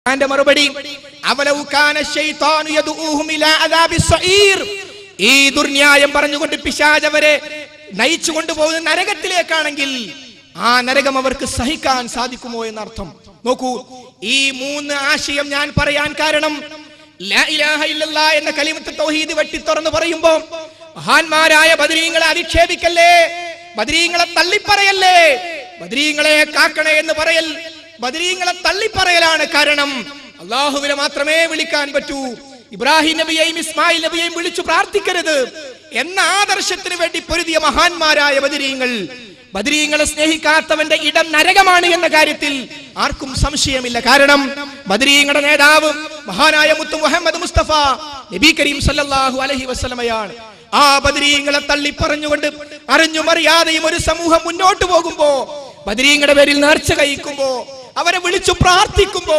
ഖുർആന്റെ മറുപടി അവലൗ കാന ശൈത്താനു യദ്ഊഹും ഇലാ അദാബിസ് സഈർ ഈ ദുർന്യായം പറഞ്ഞുകൊണ്ട് പിശാച് അവരെ നയിച്ചു കൊണ്ടുപോകുന്ന നരകത്തിലേക്കാണെങ്കിൽ ആ നരകം അവർക്ക് സഹിക്കാൻ സാധിക്കുമോ എന്നർത്ഥം നോക്കൂ ഈ മൂന്ന് ആശയം ഞാൻ പറയാൻ കാരണം ലാ ഇലാഹ ഇല്ലല്ലാ എന്ന കലിമത്ത് തൗഹീദ് വെട്ടി തുറന്ന് പറയുമ്പോ മഹാന്മാരായ ബദരീങ്ങളെ അധിക്ഷേപിക്കല്ലേ ബദരീങ്ങളെ തള്ളിപ്പറയല്ലേ ബദരീങ്ങളെ കാക്കണേ എന്ന് പറയൽ ബദരീങ്ങളെ തള്ളിപ്പറയലാണ് കാരണം അള്ളാഹുവിനെ മാത്രമേ വിളിക്കാൻ പറ്റൂ ഇബ്രാഹിം നബിയെയും ഇസ്മായിൽ നബിയെയും വിളിച്ചു പ്രാർത്ഥിക്കരുത് എന്ന ആദർശത്തിന് വേണ്ടി പൊരുതിയ മഹാന്മാരായ ബദരീങ്ങൾ ബദരീങ്ങളെ സ്നേഹിക്കാത്തവന്റെ ഇടം നരകമാണ് എന്ന കാര്യത്തിൽ ആർക്കും സംശയമില്ല കാരണം ബദരീങ്ങളുടെ നേതാവ് മഹാനായ മുത്തു മുഹമ്മദ് മുസ്തഫ നബി കരീം സല്ലല്ലാഹു അലൈഹി വസല്ലമയാണ് ആ ബദരീങ്ങളെ തള്ളി പറഞ്ഞുകൊണ്ട് അറിഞ്ഞും അറിയാതെയും ഒരു സമൂഹം മുന്നോട്ട് പോകുമ്പോ ബദരീങ്ങളുടെ പേരിൽ നേർച്ച കഴിക്കുമ്പോ അവരെ വിളിച്ചു പ്രാർത്ഥിക്കുമ്പോ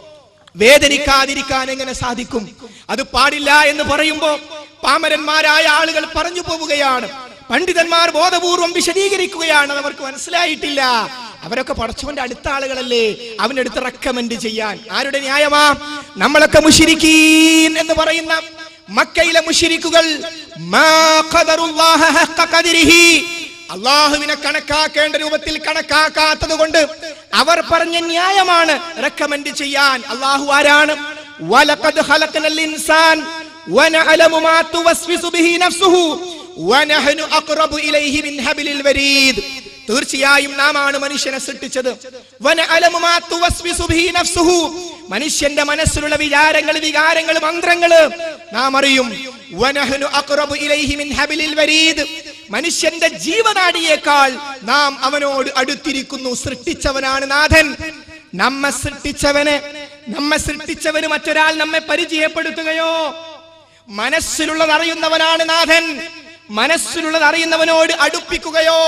വേദനിക്കാതിരിക്കാൻ എങ്ങനെ സാധിക്കും അത് പാടില്ല എന്ന് പറയുമ്പോ പാമരന്മാരായ ആളുകൾ പറഞ്ഞു പോവുകയാണ് പണ്ഡിതന്മാർ ബോധപൂർവം വിശദീകരിക്കുകയാണ് അത് അവർക്ക് മനസ്സിലായിട്ടില്ല അവരൊക്കെ പടച്ചവന്റെ അടുത്ത ആളുകളല്ലേ അവനെടുത്ത് റെക്കമെൻഡ് ചെയ്യാൻ ആരുടെ ന്യായമാ നമ്മളൊക്കെ മുഷിരിക്കീൻ എന്ന് പറയുന്ന മക്കയിലെ മുഷിരിക്കുകൾ മാ ഖദറുല്ലാഹ ഹഖ ഖദരിഹി അള്ളാഹുവിനെ കണക്കാക്കേണ്ട രൂപത്തിൽ കണക്കാക്കാത്തത് കൊണ്ട് അവർ പറഞ്ഞ ന്യായമാണ് റെക്കമെൻഡ് ചെയ്യാൻ അള്ളാഹു ആരാണ് വലഖദ് ഖലഖനൽ ഇൻസാൻ വനഅലമു മാ തുവസ്വിസു ബിഹി നഫ്സുഹു വനഹ്നു അഖ്റബു ഇലൈഹി മിൻ ഹബിലിൽ വരീദ് തീർച്ചയായും നാം ആണ് മനുഷ്യനെ സൃഷ്ടിച്ചത് വനഅലമു മാ തുവസ്വിസു ബിഹി നഫ്സുഹു മനുഷ്യന്റെ മനസ്സിലുള്ള വിചാരങ്ങൾ വികാരങ്ങൾ മന്ത്രങ്ങൾ നാം അറിയും വനഹ്നു അഖ്റബു ഇലൈഹി മിൻ ഹബിലിൽ വരീദ് മനുഷ്യന്റെ ജീവനാടിയേക്കാൾ നാം അവനോട് അടുത്തിരിക്കുന്നു സൃഷ്ടിച്ചവനാണ് നാഥൻ നമ്മെ സൃഷ്ടിച്ചവന് നമ്മെ സൃഷ്ടിച്ചവന് മറ്റൊരാൾ നമ്മെ പരിചയപ്പെടുത്തുകയോ മനസ്സിലുള്ളത് അറിയുന്നവനാണ് നാഥൻ മനസ്സിലുള്ളത് അറിയുന്നവനോട് അടുപ്പിക്കുകയോ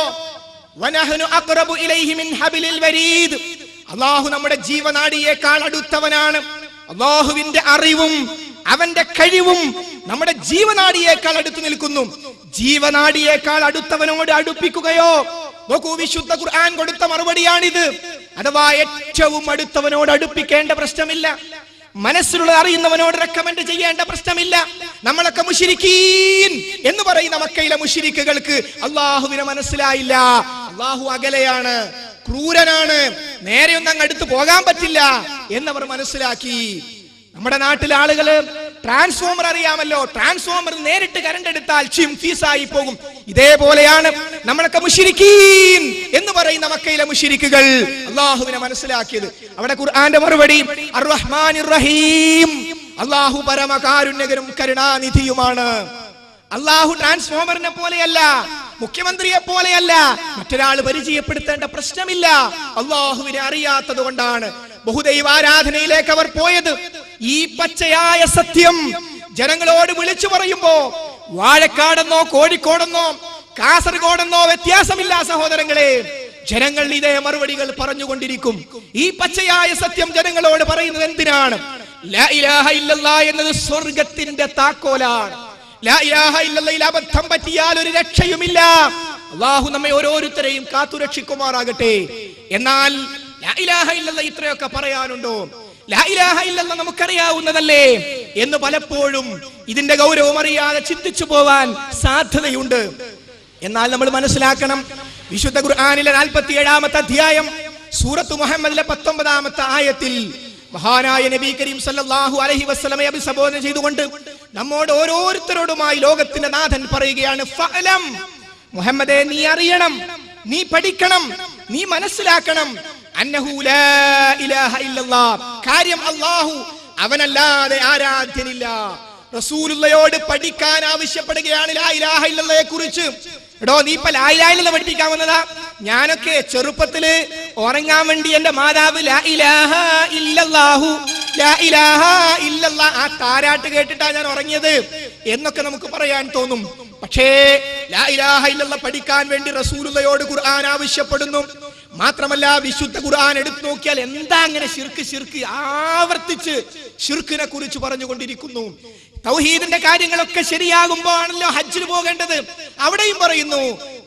വനഹ്നു അഖ്റബു ഇലൈഹി മിൻ ഹബിലിൽ വരീദ് അള്ളാഹു നമ്മുടെ ജീവനാടിയേക്കാൾ അടുത്തവനാണ് അള്ളാഹുവിന്റെ അറിവും അവന്റെ കഴിവും നമ്മുടെ ജീവനാടിയേക്കാൾ അടുത്തു നിൽക്കുന്നു ജീവനാടിയേക്കാൾ അടുത്തവനോട് അടുപ്പിക്കുകയോ നോക്കൂ വിശുദ്ധ ഖുർആൻ കൊടുത്ത മറുപടിയാണിത് അഥവാ ഏറ്റവും അടുത്തവനോട് അടുപ്പിക്കേണ്ട പ്രശ്നമില്ല മനസ്സിലുള്ള അറിയുന്നവനോട് റെക്കമെൻഡ് ചെയ്യേണ്ട പ്രശ്നമില്ല നമ്മളൊക്കെ മുഷിരിക്കീൻ എന്ന് പറയുന്ന മക്കയിലെ മുഷിരിക്കുകൾക്ക് അള്ളാഹുവിനെ മനസ്സിലായില്ല അള്ളാഹു അകലെയാണ് ക്രൂരനാണ് നേരെയൊന്നും അങ്ങ് അടുത്ത് പോകാൻ പറ്റില്ല എന്നവർ മനസ്സിലാക്കി നമ്മുടെ നാട്ടിലെ ആളുകള് ട്രാൻസ്ഫോമർ അറിയാമല്ലോ ട്രാൻസ്ഫോമർ നേരിട്ട് കരണ്ട് എടുത്താൽ ചിം ഫീസായി പോകും ഇതേപോലെയാണ് നമ്മളൊക്കെ മുഷിരിക്കീൻ എന്ന് പറയുന്ന മക്കയിലെ മുഷിരിക്കുകൾ അള്ളാഹുവിനെ മനസ്സിലാക്കിയത് അവിടെ ഖുർആന്റെ മറുപടി അർറഹ്മാൻ റഹീം അള്ളാഹു പരമകാരുണ്യകരും കരുണാനിധിയുമാണ് അള്ളാഹു ട്രാൻസ്ഫോമറിനെ പോലെയല്ല മുഖ്യമന്ത്രിയെ പോലെയല്ല മറ്റൊരാൾ പരിചയപ്പെടുത്തേണ്ട പ്രശ്നമില്ല അള്ളാഹുവിനെ അറിയാത്തത് കൊണ്ടാണ് ബഹുദൈവാരാധനയിലേക്ക് അവർ പോയത് ഈ പച്ചയായ സത്യം ജനങ്ങളോട് വിളിച്ചു പറയുമ്പോ വാഴക്കാടെന്നോ കോഴിക്കോടെന്നോ കാസർഗോഡെന്നോ വ്യത്യാസമില്ല സഹോദരങ്ങളെ ജനങ്ങൾ ഇതേ മറുപടികൾ പറഞ്ഞുകൊണ്ടിരിക്കും ഈ പച്ചയായ സത്യം ജനങ്ങളോട് പറയുന്നത് എന്തിനാണ് ലാ ഇലാഹ ഇല്ലല്ലാ എന്നത് സ്വർഗത്തിന്റെ താക്കോലാണ് ലാ ഇലാഹ ഇല്ലല്ലയിൽ അബദ്ധം പറ്റിയാൽ ഒരു രക്ഷയുമില്ല അള്ളാഹു നമ്മെ ഓരോരുത്തരെയും കാത്തുരക്ഷിക്കുമാറാകട്ടെ എന്നാൽ ലാ ഇലാഹ ഇല്ലല്ല ഇത്രയൊക്കെ പറയാനുണ്ടോ ലാ ഇലാഹ ഇല്ലല്ല നമുക്കറിയാവുന്നതല്ലേ എന്ന് പലപ്പോഴും ഇതിന്റെ ഗൗരവം അറിയാതെ ചിന്തിച്ചു പോവാൻ സാധ്യതയുണ്ട് എന്നാൽ നമ്മൾ മനസ്സിലാക്കണം വിശുദ്ധ ഖുർആനിലെ നാൽപ്പത്തി ഏഴാമത്തെ അധ്യായം സൂറത്ത് മുഹമ്മദിലെ പത്തൊമ്പതാമത്തെ ആയത്തിൽ മഹാനായ നബി കരീം സല്ലല്ലാഹു അലൈഹി വസല്ലമയെ അഭിസംബോധന ചെയ്തുകൊണ്ട് നമ്മോട് ഓരോരുത്തരോടുമായി ലോകത്തിന്റെ നാഥൻ പറയുകയാണ് ഫഅലം മുഹമ്മദേ നീ അറിയണം നീ പഠിക്കണം നീ മനസ്സിലാക്കണം അന്നഹു ലാ ഇലാഹ ഇല്ലല്ലാ കാര്യം അല്ലാഹു അവനല്ലാതെ ആരാധ്യനില്ല റസൂലുള്ളയോട് പഠിക്കാൻ ആവശ്യപ്പെടുകയാണ് ലാ ഇലാഹ ഇല്ലല്ലയെ കുറിച്ച് എടോ നീ ഇപ്പൊ ലാ ഇലാഹ ഇല്ലല്ല പഠിപ്പിക്കാൻ വന്നതാ ഞാനൊക്കെ ചെറുപ്പത്തില് ഉറങ്ങാൻ വേണ്ടി എന്റെ മാതാവ് ലാ ഇലാഹ ഇല്ലല്ലാഹു ലാ ഇലാഹ ഇല്ലല്ലാ ആ താരാട്ട് കേട്ടിട്ടാ ഞാൻ ഉറങ്ങിയത് എന്നൊക്കെ നമുക്ക് പറയാൻ തോന്നും പക്ഷേ ലാ ഇലാഹ ഇല്ലല്ല പഠിക്കാൻ വേണ്ടി റസൂലുള്ളയോട് ഖുർആൻ ആവശ്യപ്പെടുന്നു മാത്രമല്ല വിശുദ്ധ ഖുർആൻ എടുത്തു നോക്കിയാൽ എന്താ അങ്ങനെ ശിർക്ക് ശിർക്ക് ആവർത്തിച്ച് ഷിർക്കിനെ കുറിച്ച് പറഞ്ഞുകൊണ്ടിരിക്കുന്നു തൗഹീദിന്റെ കാര്യങ്ങളൊക്കെ ശരിയാകുമ്പോ ആണല്ലോ ഹജ്ജിന് പോകേണ്ടത് അവിടെയും പറയുന്നു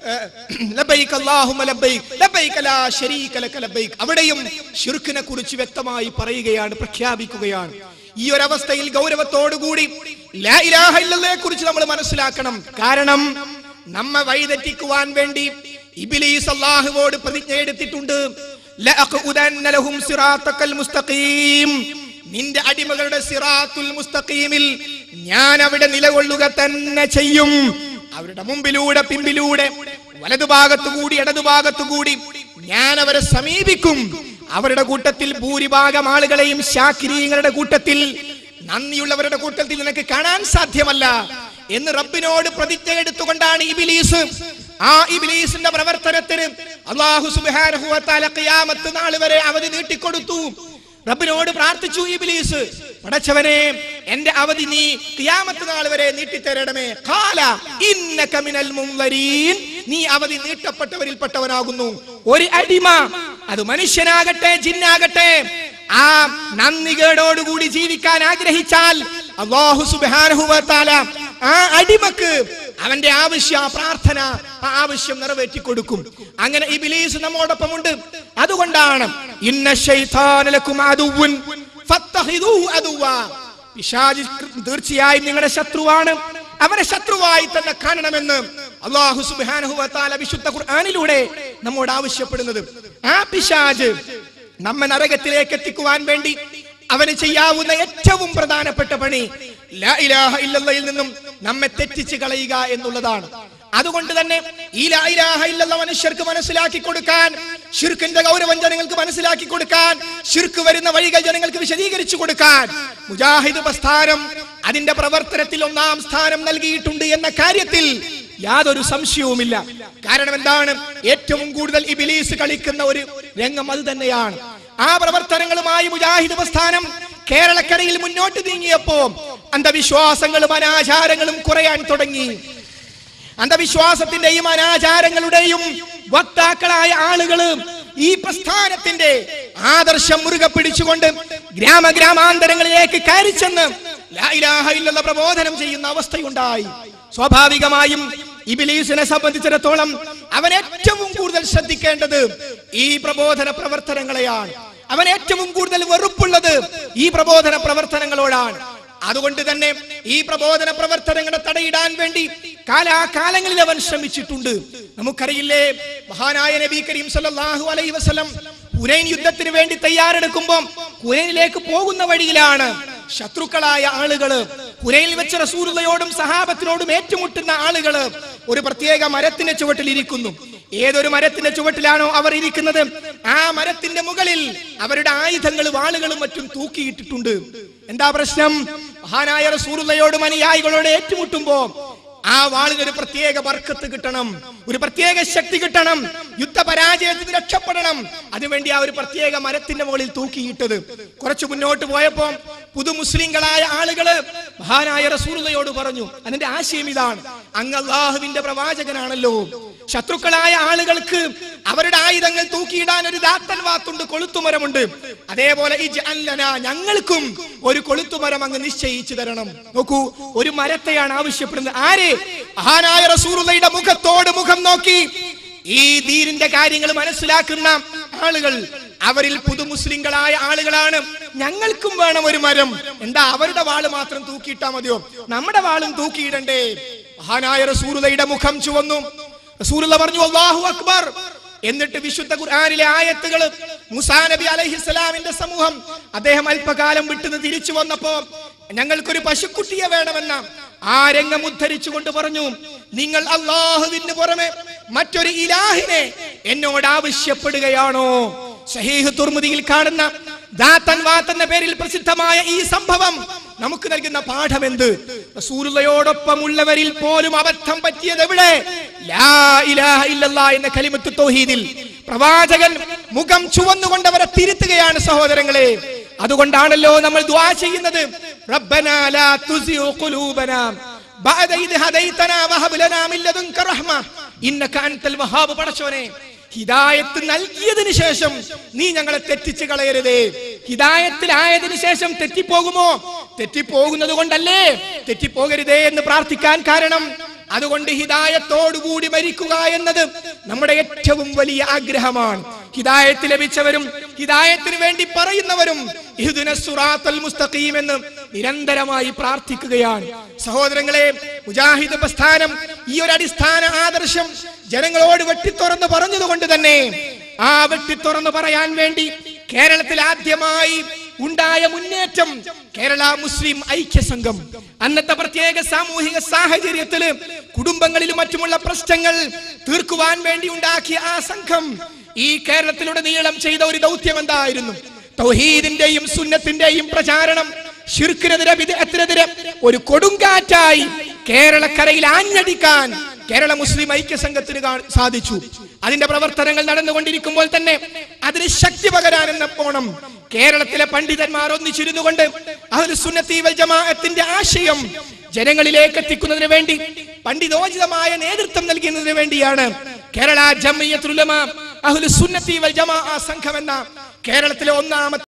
ലബൈക് അല്ലാഹുമ്മ ലബൈക് ലബൈക ലാ ശരീക ലക ലബൈക് അവിടെയും ഷിർക്കിനെ കുറിച്ച് വ്യക്തമായി പറയുകയാണ് പ്രഖ്യാപിക്കുകയാണ് ഈ ഒരു അവസ്ഥയിൽ ഗൗരവത്തോടുകൂടി ലാ ഇലാഹ ഇല്ലല്ലയെ കുറിച്ച് നമ്മൾ മനസ്സിലാക്കണം കാരണം നമ്മെ വഴിതെറ്റിക്കുവാൻ വേണ്ടി ഇബ്ലീസ് അല്ലാഹുവോട് പ്രതിജ്ഞ എടുത്തിട്ടുണ്ട് ലഅഖുദന്ന ലഹും സിറാത്തക്കൽ മുസ്തഖീം നിന്റെ അടിമകളുടെ സിറാത്തുൽ മുസ്തഖീമിൽ ഞാൻ അവിടെ നിലകൊള്ളുക തന്നെ ചെയ്യും അവരുടെ മുമ്പിലൂടെ പിമ്പിലൂടെ വലതുഭാഗത്തു കൂടി ഇടതുഭാഗത്തു കൂടി ഞാൻ അവരെ സമീപിക്കും അവരുടെ കൂട്ടത്തിൽ ഭൂരിഭാഗം ആളുകളെയും ശാക്രീയങ്ങളുടെ കൂട്ടത്തിൽ നന്ദിയുള്ളവരുടെ കൂട്ടത്തിൽ നിനക്ക് കാണാൻ സാധ്യമല്ല എന്ന് റബ്ബിനോട് പ്രതിജ്ഞ എടുത്തുകൊണ്ടാണ് ഇബിലീസ് ആ ഇബിലീസിന്റെ പ്രവർത്തനത്തിന് അള്ളാഹു സുബ്ഹാനഹു വ തആല ഖിയാമത്ത് നാൾ വരെ അവധി നീട്ടിക്കൊടുത്തു റബ്ബിനോട് പ്രാർത്ഥിച്ചു ഇബ്ലീസ് പടച്ചവനെ എന്റെ അവധി നീ ഖിയാമത്ത് നാൾ വരെ നീട്ടിത്തരണമേ ഖാല ഇന്നക മിനൽ മുൻവരീൻ നീ അവധി നീട്ടപ്പെട്ടവരിൽപ്പെട്ടവനാകുന്നു ഒരു അടിമ അത് മനുഷ്യനാകട്ടെ ജിന്നാകട്ടെ ആ നന്ദികേടോടുകൂടി ജീവിക്കാൻ ആഗ്രഹിച്ചാൽ അള്ളാഹു സുബ്ഹാനഹു വ തആല ആ അടിമക്ക് അവന്റെ ആവശ്യ ആ പ്രാർത്ഥന ആ ആവശ്യം നിറവേറ്റി കൊടുക്കും അങ്ങനെ ഇബിലീസ് നമ്മോടൊപ്പമുണ്ട് അതുകൊണ്ടാണ് ഇന്ന ശൈത്താന ലക്കും അദുവ്വുൻ ഫത്തഖിദൂഹു അദുവ്വാ. പിശാച് തീർച്ചയായും നിങ്ങളുടെ ശത്രുവാണ് അവനെ ശത്രുവായി തന്നെ കാണണമെന്ന് അള്ളാഹു സുബ്ഹാനഹു വ തആല വിശുദ്ധ ഖുർആനിലൂടെ നമ്മോട് ആവശ്യപ്പെടുന്നത് ആ പിശാജ് നമ്മെ നരകത്തിലേക്ക് എത്തിക്കുവാൻ വേണ്ടി അവന് ചെയ്യാവുന്ന ഏറ്റവും പ്രധാനപ്പെട്ട പണി ലാ ഇലാഹ ഇല്ലല്ലയിൽ നിന്നും നമ്മെ തെറ്റിച്ച് കളയുക എന്നുള്ളതാണ് അതുകൊണ്ട് തന്നെ ഈ ലാ ഇലാഹ ഇല്ലല്ല മനുഷ്യർക്ക് മനസ്സിലാക്കി കൊടുക്കാൻ ഷിർക്കിന്റെ ഗൗരവം ജനങ്ങൾക്ക് മനസ്സിലാക്കി കൊടുക്കാൻ ഷിർക്ക് വരുന്ന വഴികൾ ജനങ്ങൾക്ക് വിശദീകരിച്ചു കൊടുക്കാൻ മുജാഹിദ് പ്രസ്ഥാനം അതിന്റെ പ്രവർത്തനത്തിൽ ഒന്നാം സ്ഥാനം നൽകിയിട്ടുണ്ട് എന്ന കാര്യത്തിൽ യാതൊരു സംശയവുമില്ല കാരണം എന്താണ് ഏറ്റവും കൂടുതൽ ഇബിലീസ് കളിക്കുന്ന ഒരു രംഗം അത് തന്നെയാണ് ആ പ്രവർത്തനങ്ങളുമായി മുജാഹിദ് പ്രസ്ഥാനം കേരളക്കരയിൽ മുന്നോട്ട് നീങ്ങിയപ്പോ അന്ധവിശ്വാസങ്ങളും അനാചാരങ്ങളും കുറയാൻ തുടങ്ങി അന്ധവിശ്വാസത്തിന്റെയും അനാചാരങ്ങളുടെയും വക്താക്കളായ ആളുകള് ഈ പ്രസ്ഥാനത്തിന്റെ ആദർശം മുറുകെ പിടിച്ചുകൊണ്ട് ഗ്രാമഗ്രാമാന്തരങ്ങളിലേക്ക് കയറിച്ചെന്ന് ലാ ഇലാഹ ഇല്ലല്ല പ്രബോധനം ചെയ്യുന്ന അവസ്ഥയുണ്ടായി സ്വാഭാവികമായും ഇബിലീസിനെ സംബന്ധിച്ചിടത്തോളം അവൻ ഏറ്റവും കൂടുതൽ ശ്രദ്ധിക്കേണ്ടത് ഈ പ്രബോധന പ്രവർത്തനങ്ങളെയാണ് അവൻ ഏറ്റവും കൂടുതൽ വെറുപ്പുള്ളത് ഈ പ്രബോധന പ്രവർത്തനങ്ങളോടാണ് അതുകൊണ്ട് തന്നെ ഈ പ്രബോധന പ്രവർത്തനങ്ങളെ തടയിടാൻ വേണ്ടി കാലാകാലങ്ങളിൽ അവൻ ശ്രമിച്ചിട്ടുണ്ട് നമുക്കറിയില്ലേ മഹാനായ നബി കരീം സല്ലല്ലാഹു അലൈഹി വസല്ലം ഹുനൈൻ യുദ്ധത്തിന് വേണ്ടി തയ്യാറെടുക്കുമ്പോൾ ഹുനൈനിലേക്ക് പോകുന്ന വഴിയിലാണ് ശത്രുക്കളായ ആളുകള് ഹുനൈനിൽ വെച്ച് റസൂലുള്ളയോടും സഹാബത്തിനോടും ഏറ്റുമുട്ടുന്ന ആളുകള് ഒരു പ്രത്യേക മരത്തിന്റെ ചുവട്ടിൽ ഇരിക്കുന്നു ഏതൊരു മരത്തിന്റെ ചുവട്ടിലാണോ അവർ ഇരിക്കുന്നത് ആ മരത്തിന്റെ മുകളിൽ അവരുടെ ആയുധങ്ങളും വാളുകളും മറ്റും തൂക്കിയിട്ടിട്ടുണ്ട് എന്താ പ്രശ്നം മഹാനായ റസൂലുള്ളയോടും അനുയായികളോട് ഏറ്റുമുട്ടുമ്പോ ആ വാളിന് ഒരു പ്രത്യേക വർക്കത്ത് കിട്ടണം ഒരു പ്രത്യേക ശക്തി കിട്ടണം യുദ്ധപരാജയത്തിൽ നിന്ന് രക്ഷപ്പെടണം അതിനുവേണ്ടി ആ ഒരു പ്രത്യേക മരത്തിന്റെ മുകളിൽ തൂക്കിയിട്ടത് കുറച്ച് മുന്നോട്ട് പോയപ്പോ പുതു മുസ്ലിങ്ങളായ ആളുകള് മഹാനായ റസൂലുള്ളയോട് പറഞ്ഞു അതിന്റെ ആശയം ഇതാണ് അങ്ങ് അള്ളാഹുവിന്റെ പ്രവാചകനാണല്ലോ ശത്രുക്കളായ ആളുകൾക്ക് അവരുടെ ആയുധങ്ങൾ തൂക്കിയിടാൻ ഒരു ദാത്തൻ വാത്തുണ്ട് കൊളുത്തുമരമുണ്ട് അതേപോലെ ഈ ജഅല്ലന ഞങ്ങൾക്കും ഒരു കൊളുത്തുമരം അങ്ങ് നിശ്ചയിച്ചു തരണം നോക്കൂ ഒരു മരത്തെയാണ് ആവശ്യപ്പെടുന്നത് ആര് മഹാനായ റസൂറുള്ളയുടെ മുഖത്തോട് മുഖം നോക്കി ഈ ദീനിന്റെ കാര്യങ്ങൾ മനസ്സിലാക്കുന്ന ആളുകൾ അവരിൽ പുതു മുസ്ലിങ്ങളായ ആളുകളാണ് ഞങ്ങൾക്കും വേണം ഒരു മരം എന്താ അവരുടെ വാള് മാത്രം തൂക്കിയിട്ടാ മതിയോ നമ്മുടെ വാളും തൂക്കിയിടണ്ടേ മഹാനായ റസൂറുള്ളയുടെ മുഖം ചുവന്നു റസൂലുള്ള പറഞ്ഞു അല്ലാഹു അക്ബർ എന്നിട്ട് വിശുദ്ധ ഖുർആനിലെ ആയത്തുകൾ മുസാ നബി അലൈഹിസ്സലാമിന്റെ സമൂഹം അദ്ദേഹം അല്പകാലം വിട്ടുന്ന് തിരിച്ചു വന്നപ്പോ ഞങ്ങൾക്കൊരു പശുക്കുട്ടിയെ വേണമെന്ന ആ രംഗം ഉദ്ധരിച്ചുകൊണ്ട് പറഞ്ഞു നിങ്ങൾ അള്ളാഹുവിന് പുറമെ മറ്റൊരു ഇലാഹിനെ എന്നോട് ആവശ്യപ്പെടുകയാണോ സഹീഹ് തുർമുദിയിൽ കാണുന്ന ദാത്തൻ വാത്ത് എന്ന പേരിൽ പ്രസിദ്ധമായ ഈ സംഭവം നമുക്ക് നൽകുന്ന പാഠം എന്ത് റസൂലുള്ളയോടൊപ്പമുള്ളവരിൽ പോലും അബദ്ധം പറ്റിയത് എവിടെ ലാ ഇലാഹ ഇല്ലല്ലാ എന്ന കലിമത്ത് തൗഹീദിൽ പ്രവാചകൻ മുഖം ചുവന്നുകൊണ്ടവരെ തിരുത്തുകയാണ് സഹോദരങ്ങളെ അതുകൊണ്ടാണല്ലോ നമ്മൾ ദുആ ചെയ്യുന്നത് റബ്ബനാ ലാ തുസിഉ ഖുലൂബനാ ബഅദ ഇദ് ഹദൈതനാ വഹബ് ലനാ മിൻ ലദുൻക റഹ്മ ഇന്നക അൻതൽ വഹാബ് പടച്ചോനെ ഹിദായത്ത് നൽകിയതിനു ശേഷം നീ ഞങ്ങളെ തെറ്റിച്ച് കളയരുതേ ഹിദായത്തിലായതിനു ശേഷം തെറ്റിപ്പോകുമോ തെറ്റിപ്പോകുന്നത് കൊണ്ടല്ലേ തെറ്റിപ്പോകരുതേ എന്ന് പ്രാർത്ഥിക്കാൻ കാരണം അതുകൊണ്ട് ഹിദായത്തോടുകൂടി മരിക്കുക എന്നത് നമ്മുടെ ഏറ്റവും വലിയ ആഗ്രഹമാണ് ഹിദായത്ത് ലഭിച്ചവരും ഹിദായത്തിന് വേണ്ടി പറയുന്നവരും ഇഹ്ദിന സുറാത്തൽ മുസ്തഖീം എന്ന് നിരന്തരമായി പ്രാർത്ഥിക്കുകയാണ് സഹോദരങ്ങളെ മുജാഹിദ് പ്രസ്ഥാനം ഈ ഒരു അടിസ്ഥാന ആദർശം ജനങ്ങളോട് വെട്ടിത്തുറന്ന് പറഞ്ഞതുകൊണ്ട് തന്നെ ആ വെട്ടിത്തുറന്ന് പറയാൻ വേണ്ടി കേരളത്തിൽ ആദ്യമായി ഉണ്ടായ മുന്നേറ്റം കേരള മുസ്ലിം ഐക്യ സംഘം അന്നത്തെ പ്രത്യേക സാമൂഹിക സാഹചര്യത്തില് കുടുംബങ്ങളിലും മറ്റുമുള്ള പ്രശ്നങ്ങൾ തീർക്കുവാൻ വേണ്ടി ഉണ്ടാക്കിയ ആ സംഘം ഈ കേരളത്തിലുടനീളം ചെയ്ത ഒരു ദൗത്യം എന്തായിരുന്നു തൗഹീദിന്റെയും സുന്നത്തിന്റെയും പ്രചാരണം ഷിർക്കിനെതിരെ വിദേഹത്തിനെതിരെ ഒരു കൊടുങ്കാറ്റായി കേരളക്കരയിൽ ആഞ്ഞടിക്കാൻ കേരള മുസ്ലിം ഐക്യ സംഘത്തിന് കാ- സാധിച്ചു അതിന്റെ പ്രവർത്തനങ്ങൾ നടന്നുകൊണ്ടിരിക്കുമ്പോൾ തന്നെ അതിന് ശക്തി പകരാൻ എന്ന പോണം കേരളത്തിലെ പണ്ഡിതന്മാർ ഒന്നിച്ചിരുന്നു കൊണ്ട് അഹ്ലു സുന്നത്തി വൽ ജമാഅത്തിന്റെ ആശയം ജനങ്ങളിലേക്ക് എത്തിക്കുന്നതിന് വേണ്ടി പണ്ഡിതോചിതമായ നേതൃത്വം നൽകുന്നതിന് വേണ്ടിയാണ് കേരള ജമിയത്തുലമ അഹ്ലു സുന്നത്തി വൽ ജമാഅ സംഘം എന്ന കേരളത്തിലെ ഒന്നാമത്തെ